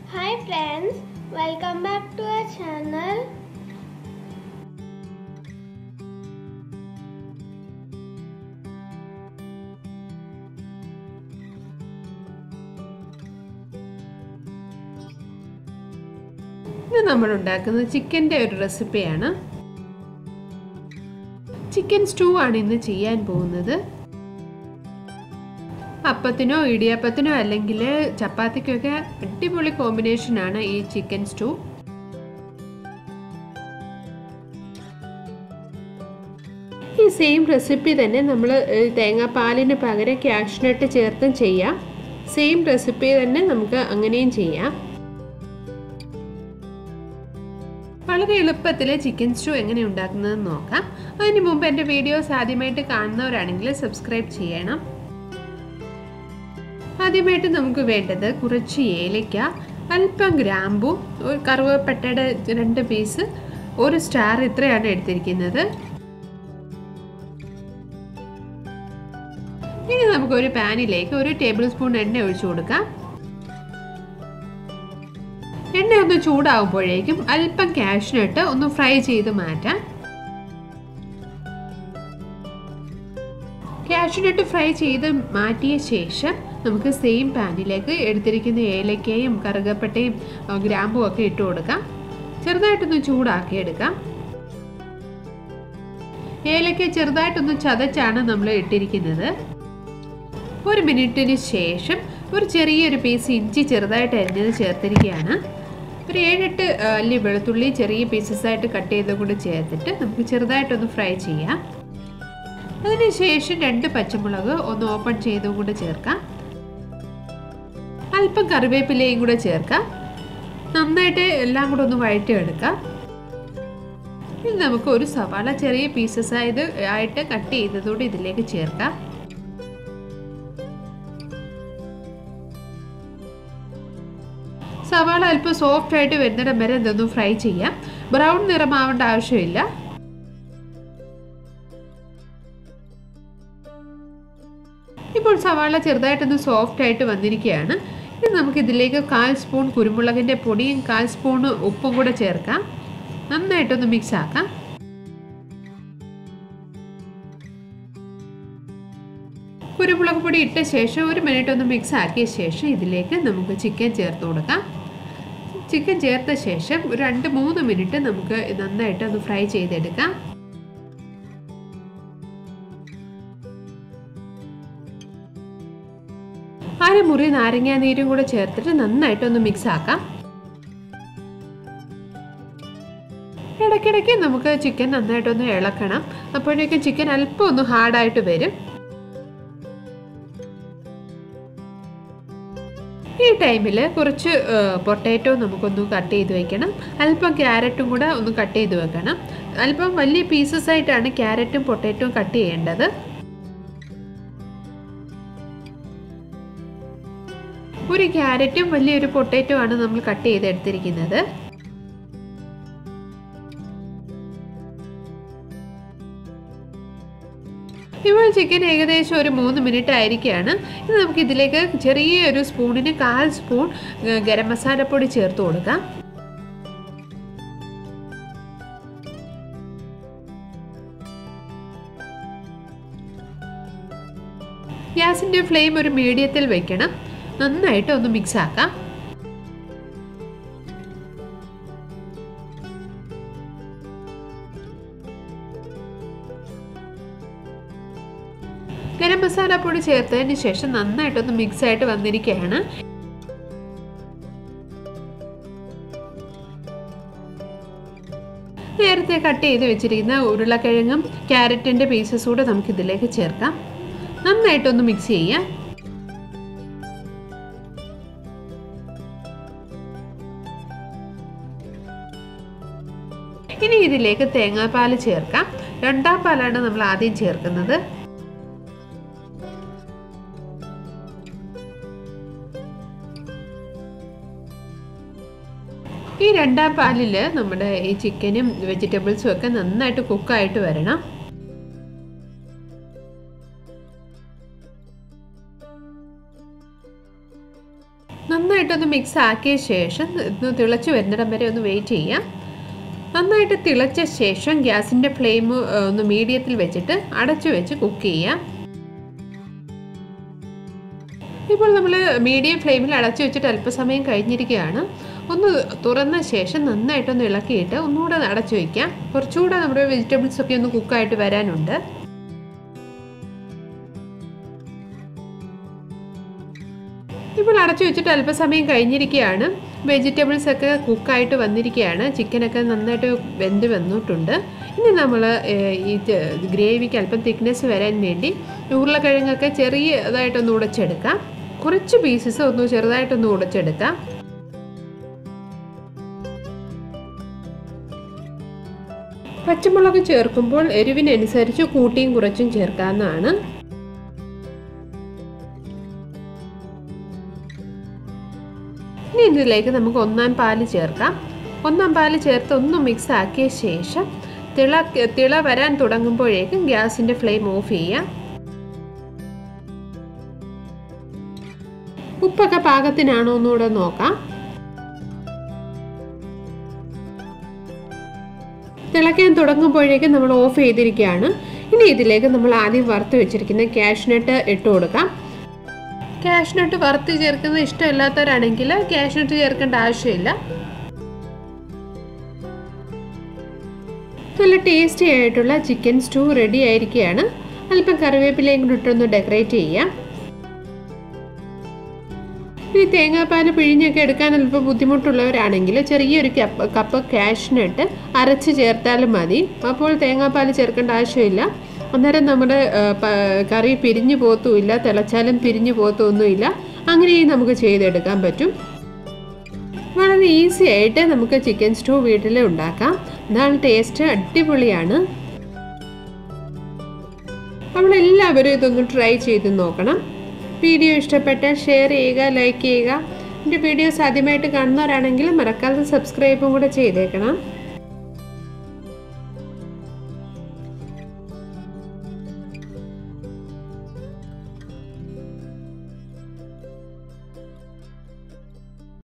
Hi friends, welcome back to our channel. ഇത് നമ്മൾ ഉണ്ടാക്കുന്നത് ചിക്കൻ്റെ ഒരു റെസിപ്പിയാണ് ചിക്കൻ സ്റ്റൂ ആണ് ഇന്ന് ചെയ്യാൻ പോകുന്നത് അപ്പത്തിനോ ഇടിയപ്പത്തിനോ അല്ലെങ്കിൽ ചപ്പാത്തിക്കൊക്കെ അടിപൊളി കോമ്പിനേഷനാണ് ഈ ചിക്കൻ സ്റ്റൂ ഈ സെയിം റെസിപ്പി തന്നെ നമ്മൾ തേങ്ങാപ്പാലിന് പകരം ക്യാഷ്നട്ട് ചേർത്തും ചെയ്യാം സെയിം റെസിപ്പി തന്നെ നമുക്ക് അങ്ങനെയും ചെയ്യാം വളരെ എളുപ്പത്തിൽ ചിക്കൻ സ്റ്റൂ എങ്ങനെ ഉണ്ടാക്കുന്നതെന്ന് നോക്കാം അതിന് മുമ്പ് എൻ്റെ വീഡിയോസ് ആദ്യമായിട്ട് കാണുന്നവരാണെങ്കിൽ സബ്സ്ക്രൈബ് ചെയ്യണം ആദ്യമായിട്ട് നമുക്ക് വേണ്ടത് കുറച്ച് ഏലയ്ക്ക അല്പം ഗ്രാമ്പു ഒരു കറുവപ്പട്ടയുടെ രണ്ട് പീസ് ഒരു സ്റ്റാർ ഇത്രയാണ് എടുത്തിരിക്കുന്നത് ഇനി നമുക്ക് ഒരു പാനിലേക്ക് ഒരു ടേബിൾ സ്പൂൺ എണ്ണ ഒഴിച്ചു കൊടുക്കാം എണ്ണ ഒന്ന് ചൂടാവുമ്പോഴേക്കും അല്പം കാഷ്നട്ട് ഒന്ന് ഫ്രൈ ചെയ്ത് മാറ്റാം കാഷ്നട്ട് ഫ്രൈ ചെയ്ത് മാറ്റിയ ശേഷം നമുക്ക് സെയിം പാനിലേക്ക് എടുത്തിരിക്കുന്ന ഏലക്കയും കറുകപ്പട്ടയും ഗ്രാമ്പും ഒക്കെ ഇട്ട് കൊടുക്കാം ചെറുതായിട്ടൊന്ന് ചൂടാക്കി എടുക്കാം ഏലക്ക ചെറുതായിട്ടൊന്ന് ചതച്ചാണ് നമ്മൾ ഇട്ടിരിക്കുന്നത് ഒരു മിനിറ്റിന് ശേഷം ഒരു ചെറിയൊരു പീസ് ഇഞ്ചി ചെറുതായിട്ട് അരിഞ്ഞത് ചേർത്തിരിക്കുകയാണ് ഒരു ഏഴെട്ട് അല്ലി വെളുത്തുള്ളി ചെറിയ പീസസ് ആയിട്ട് കട്ട് ചെയ്ത് കൂടി ചേർത്തിട്ട് നമുക്ക് ചെറുതായിട്ടൊന്ന് ഫ്രൈ ചെയ്യാം അതിനുശേഷം രണ്ട് പച്ചമുളക് ഒന്ന് ഓപ്പൺ ചെയ്തും കൂടെ ചേർക്കാം അല്പം കറിവേപ്പിലയും കൂടെ ചേർക്കാം നന്നായിട്ട് എല്ലാം കൂടെ ഒന്ന് വഴറ്റിയെടുക്കാം ഇനി നമുക്ക് ഒരു സവാള ചെറിയ പീസസ് ആയത് ആയിട്ട് കട്ട് ചെയ്തതോടെ ഇതിലേക്ക് ചേർക്കാം സവാള അല്പം സോഫ്റ്റ് ആയിട്ട് വരുന്നിടം വരെ ഇതൊന്ന് ഫ്രൈ ചെയ്യാം ബ്രൗൺ നിറമാവേണ്ട ആവശ്യമില്ല ഇപ്പോൾ സവാള ചെറുതായിട്ടൊന്ന് സോഫ്റ്റ് ആയിട്ട് വന്നിരിക്കുകയാണ് ഇനി നമുക്ക് ഇതിലേക്ക് കാൽ സ്പൂൺ കുരുമുളകിൻ്റെ പൊടിയും കാൽ സ്പൂൺ ഉപ്പും കൂടെ ചേർക്കാം നന്നായിട്ടൊന്ന് മിക്സ് ആക്കാം കുരുമുളക് പൊടി ഇട്ട ശേഷം ഒരു മിനിറ്റ് ഒന്ന് മിക്സ് ആക്കിയ ശേഷം ഇതിലേക്ക് നമുക്ക് ചിക്കൻ ചേർത്ത് കൊടുക്കാം ചിക്കൻ ചേർത്ത ശേഷം ഒരു രണ്ട് മൂന്ന് മിനിറ്റ് നമുക്ക് നന്നായിട്ട് ഒന്ന് ഫ്രൈ ചെയ്തെടുക്കാം അരമുറി നാരങ്ങാ നീരും കൂടെ ചേർത്തിട്ട് നന്നായിട്ടൊന്ന് മിക്സ് ആക്കാം ഇടയ്ക്കിടയ്ക്ക് നമുക്ക് ചിക്കൻ നന്നായിട്ടൊന്ന് ഇളക്കണം അപ്പോഴേക്കും ചിക്കൻ അല്പം ഒന്ന് ഹാർഡായിട്ട് വരും ഈ ടൈമിൽ കുറച്ച് പൊട്ടാറ്റോ നമുക്കൊന്ന് കട്ട് ചെയ്ത് വെക്കണം അല്പം ക്യാരറ്റും കൂടെ ഒന്ന് കട്ട് ചെയ്ത് വെക്കണം അല്പം വലിയ പീസസ് ആയിട്ടാണ് ക്യാരറ്റും പൊട്ടാറ്റോയും കട്ട് ചെയ്യേണ്ടത് ഒരു ക്യാരറ്റും വലിയൊരു പൊട്ടാറ്റോ ആണ് നമ്മൾ കട്ട് ചെയ്തെടുത്തിരിക്കുന്നത് ഇപ്പോൾ ചിക്കൻ ഏകദേശം ഒരു മൂന്ന് മിനിറ്റ് ആയിരിക്കുകയാണ് ഇത് നമുക്ക് ഇതിലേക്ക് ചെറിയൊരു സ്പൂണിന് കാൽ സ്പൂൺ ഗരം മസാലപ്പൊടി ചേർത്ത് കൊടുക്കാം ഗ്യാസിൻ്റെ ഫ്ലെയിം ഒരു മീഡിയത്തിൽ വെക്കണം നന്നായിട്ട് ഒന്ന് മിക്സ് ആക്കാം ഗരം മസാല പൊടി ചേർത്തതിന് ശേഷം നന്നായിട്ടൊന്ന് മിക്സ് ആയിട്ട് വന്നിരിക്കുകയാണ് നേരത്തെ കട്ട് ചെയ്ത് വെച്ചിരിക്കുന്ന ഉരുളക്കിഴങ്ങും ക്യാരറ്റിൻ്റെ പീസസ് കൂടെ നമുക്ക് ഇതിലേക്ക് ചേർക്കാം നന്നായിട്ടൊന്ന് മിക്സ് ചെയ്യാം ഇനി ഇതിലേക്ക് തേങ്ങാപ്പാൽ ചേർക്കാം രണ്ടാം പാലാണ് നമ്മൾ ആദ്യം ചേർക്കുന്നത് ഈ രണ്ടാം പാലിൽ നമ്മുടെ ഈ ചിക്കനും വെജിറ്റബിൾസും ഒക്കെ നന്നായിട്ട് കുക്കായിട്ട് വരണം നന്നായിട്ടൊന്ന് മിക്സ് ആക്കിയ ശേഷം ഇത് തിളച്ച് വരുന്നിടം വരെ ഒന്ന് വെയിറ്റ് ചെയ്യാം നന്നായിട്ട് തിളച്ച ശേഷം ഗ്യാസിൻ്റെ ഫ്ലെയിം ഒന്ന് മീഡിയത്തിൽ വെച്ചിട്ട് അടച്ചു വെച്ച് കുക്ക് ചെയ്യാം ഇപ്പോൾ നമ്മൾ മീഡിയം ഫ്ലെയിമിൽ അടച്ചു വെച്ചിട്ട് അല്പസമയം കഴിഞ്ഞിരിക്കുകയാണ് ഒന്ന് തുറന്ന ശേഷം നന്നായിട്ടൊന്ന് ഇളക്കിയിട്ട് ഒന്നുകൂടെ അടച്ചു വയ്ക്കാം കുറച്ചുകൂടെ നമ്മുടെ വെജിറ്റബിൾസ് ഒക്കെ ഒന്ന് കുക്കായിട്ട് വരാനുണ്ട് ഇപ്പോൾ അടച്ചു വെച്ചിട്ട് അല്പസമയം കഴിഞ്ഞിരിക്കുകയാണ് വെജിറ്റബിൾസ് ഒക്കെ കുക്കായിട്ട് വന്നിരിക്കുകയാണ് ചിക്കനൊക്കെ നന്നായിട്ട് വെന്ത് വന്നിട്ടുണ്ട് ഇനി നമ്മൾ ഈ ഗ്രേവിക്ക് അല്പം തിക്നെസ് വരാൻ വേണ്ടി ഉരുളക്കിഴങ്ങൊക്കെ ചെറിയതായിട്ടൊന്ന് ഉടച്ചെടുക്കാം കുറച്ച് പീസസ് ഒന്ന് ചെറുതായിട്ടൊന്ന് ഉടച്ചെടുക്കാം പച്ചമുളക് ചേർക്കുമ്പോൾ എരിവിനനുസരിച്ച് കൂട്ടിയും കുറച്ചും ചേർക്കാവുന്നതാണ് ഇനി ഇതിലേക്ക് നമുക്ക് ഒന്നാം പാല് ചേർക്കാം ഒന്നാം പാല് ചേർത്ത് ഒന്ന് മിക്സ് ആക്കിയ ശേഷം തിള തിള വരാൻ തുടങ്ങുമ്പോഴേക്കും ഗ്യാസിൻ്റെ ഫ്ലെയിം ഓഫ് ചെയ്യാം ഉപ്പൊക്കെ പാകത്തിനാണോ ഒന്നുകൂടെ നോക്കാം തിളയ്ക്കാൻ തുടങ്ങുമ്പോഴേക്കും നമ്മൾ ഓഫ് ചെയ്തിരിക്കുകയാണ് ഇനി ഇതിലേക്ക് നമ്മൾ ആദ്യം വറുത്ത് വെച്ചിരിക്കുന്ന ക്യാഷ്നട്ട് ഇട്ട് കൊടുക്കാം ക്യാഷ്നട്ട് വറുത്ത് ചേർക്കുന്നത് ഇഷ്ടമില്ലാത്തവരാണെങ്കിൽ ക്യാഷ്നട്ട് ചേർക്കേണ്ട ആവശ്യമില്ല നല്ല ടേസ്റ്റി ആയിട്ടുള്ള ചിക്കൻ സ്റ്റൂ റെഡി ആയിരിക്കുകയാണ് അല്പം കറിവേപ്പിലയും കൂടി ഇട്ടൊന്ന് ഡെക്കറേറ്റ് ചെയ്യാം ഇനി തേങ്ങാപ്പാൽ പിഴിഞ്ഞൊക്കെ എടുക്കാൻ അല്പം ബുദ്ധിമുട്ടുള്ളവരാണെങ്കിൽ ചെറിയൊരു കപ്പ് കപ്പ് കാഷ്നട്ട് അരച്ച് ചേർത്താലും മതി അപ്പോൾ തേങ്ങാപ്പാൽ ചേർക്കേണ്ട ആവശ്യമില്ല അന്നേരം നമ്മുടെ കറി പിരിഞ്ഞു പോത്തുമില്ല തിളച്ചാലും പിരിഞ്ഞു പോത്തൊന്നുമില്ല അങ്ങനെയും നമുക്ക് ചെയ്തെടുക്കാൻ പറ്റും വളരെ ഈസി ആയിട്ട് നമുക്ക് ചിക്കൻ സ്റ്റൂ വീട്ടിൽ ഉണ്ടാക്കാം എന്നാൽ ടേസ്റ്റ് അടിപൊളിയാണ് നമ്മളെല്ലാവരും ഇതൊന്ന് ട്രൈ ചെയ്ത് നോക്കണം വീഡിയോ ഇഷ്ടപ്പെട്ടാൽ ഷെയർ ചെയ്യുക ലൈക്ക് ചെയ്യുക എൻ്റെ വീഡിയോസ് ആദ്യമായിട്ട് കാണുന്നവരാണെങ്കിൽ മറക്കാതെ സബ്സ്ക്രൈബും കൂടെ ചെയ്തേക്കണം